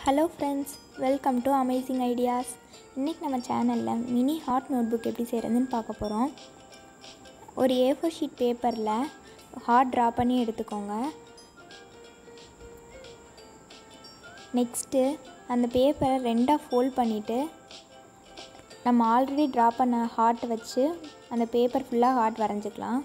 hello friends welcome to amazing ideas இன்றைக்கி நம்ம சேனலில் மினி ஹார்ட் நோட் புக் எப்படி செய்கிறதுன்னு பார்க்க போகிறோம் ஒரு ஏ ஃபோர் ஷீட் பேப்பரில் ஹார்ட் ட்ரா பண்ணி எடுத்துக்கோங்க நெக்ஸ்ட்டு அந்த பேப்பரை ரெண்டாக ஃபோல்ட் பண்ணிவிட்டு நம்ம ஆல்ரெடி ட்ரா பண்ண ஹார்ட் வச்சு அந்த பேப்பர் ஃபுல்லாக ஹார்ட் வரைஞ்சிக்கலாம்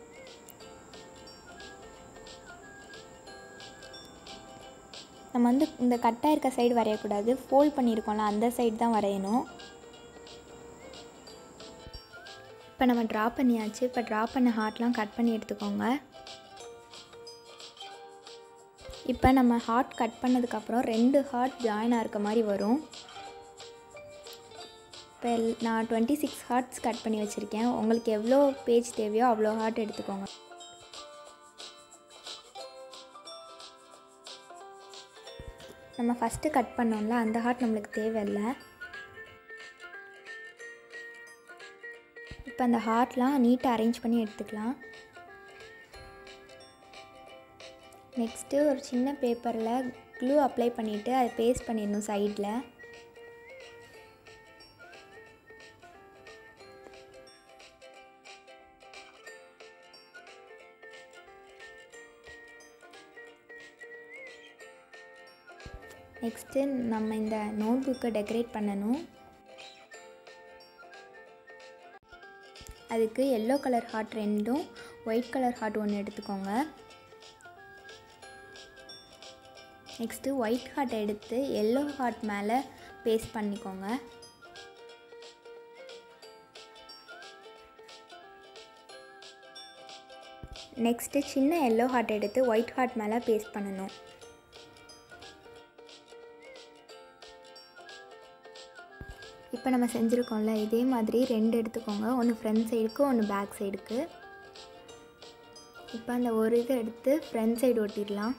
நம்ம வந்து இந்த கட்டாக இருக்க சைடு வரையக்கூடாது ஃபோல்ட் பண்ணியிருக்கோம்ல அந்த சைடு தான் வரையணும் இப்போ நம்ம ட்ரா பண்ணியாச்சு இப்போ ட்ரா பண்ண ஹார்ட்லாம் கட் பண்ணி எடுத்துக்கோங்க இப்போ நம்ம ஹார்ட் கட் பண்ணதுக்கப்புறம் ரெண்டு ஹார்ட் ஜாயின் இருக்க மாதிரி வரும் இப்போ எல்- நான் டுவெண்ட்டி சிக்ஸ் ஹார்ட்ஸ் கட் பண்ணி வச்சுருக்கேன் உங்களுக்கு எவ்வளோ பேஜ் தேவையோ அவ்வளோ ஹார்ட் எடுத்துக்கோங்க நம்ம ஃபஸ்ட்டு கட் பண்ணோம்ல அந்த ஹார்ட் நம்மளுக்கு தேவையில்லை இப்போ அந்த ஹார்ட்லாம் நீட்டாக அரேஞ்ச் பண்ணி எடுத்துக்கலாம் நெக்ஸ்ட்டு ஒரு சின்ன பேப்பரில் க்ளூ அப்ளை பண்ணிவிட்டு அதை பேஸ்ட் பண்ணிடணும் சைடில் நெக்ஸ்ட்டு நம்ம இந்த நோட் புக்கை டெக்கரேட் பண்ணணும் அதுக்கு எல்லோ கலர் ஹார்ட் ரெண்டும் ஒயிட் கலர் ஹார்ட் ஒன்று எடுத்துக்கோங்க நெக்ஸ்ட்டு ஒயிட் ஹார்ட் எடுத்து எல்லோ ஹார்ட் மேலே பேஸ்ட் பண்ணிக்கோங்க நெக்ஸ்ட்டு சின்ன எல்லோ ஹார்ட் எடுத்து ஒயிட் ஹார்ட் மேலே பேஸ்ட் பண்ணணும் இப்போ நம்ம செஞ்சுருக்கோம்ல இதே மாதிரி ரெண்டு எடுத்துக்கோங்க ஒன்று ஃப்ரண்ட் சைடுக்கு ஒன்று பேக் சைடுக்கு இப்போ அந்த ஒரு இதை எடுத்து ஃப்ரண்ட் சைடு ஒட்டிடலாம்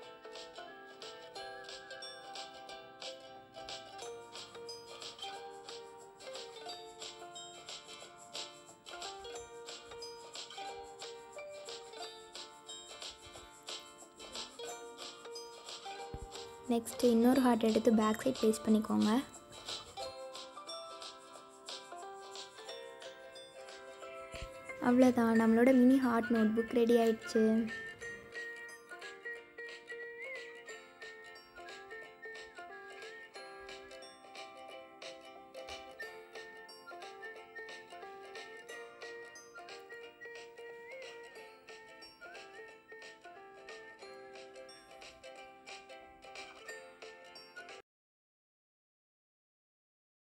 நெக்ஸ்ட்டு இன்னொரு ஹார்ட் எடுத்து பேக் சைட் பேஸ்ட் பண்ணிக்கோங்க அவ்வளோதான் நம்மளோட mini heart notebook ready ஆயிடுச்சு